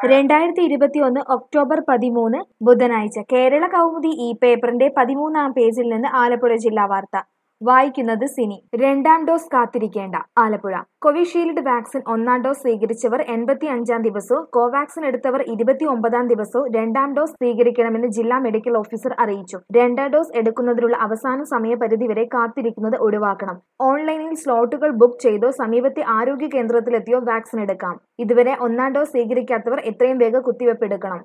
രണ്ടായിരത്തി ഇരുപത്തിയൊന്ന് ഒക്ടോബർ പതിമൂന്ന് ബുധനാഴ്ച കേരള കൗമുദി ഈ പേപ്പറിന്റെ പതിമൂന്നാം പേജിൽ നിന്ന് ആലപ്പുഴ ജില്ലാ വാർത്ത വായിക്കുന്നത് സിനി രണ്ടാം ഡോസ് കാത്തിരിക്കേണ്ട ആലപ്പുഴ കോവിഷീൽഡ് വാക്സിൻ ഒന്നാം ഡോസ് സ്വീകരിച്ചവർ എൺപത്തി അഞ്ചാം ദിവസവും കോവാക്സിൻ എടുത്തവർ ഇരുപത്തി ഒമ്പതാം ദിവസവും രണ്ടാം ഡോസ് സ്വീകരിക്കണമെന്ന് ജില്ലാ മെഡിക്കൽ ഓഫീസർ അറിയിച്ചു രണ്ടാം ഡോസ് എടുക്കുന്നതിനുള്ള അവസാന സമയപരിധി വരെ കാത്തിരിക്കുന്നത് ഒഴിവാക്കണം ഓൺലൈനിൽ സ്ലോട്ടുകൾ ബുക്ക് ചെയ്തോ സമീപത്തെ ആരോഗ്യ കേന്ദ്രത്തിലെത്തിയോ വാക്സിൻ എടുക്കാം ഇതുവരെ ഒന്നാം ഡോസ് സ്വീകരിക്കാത്തവർ എത്രയും വേഗം കുത്തിവെപ്പ് എടുക്കണം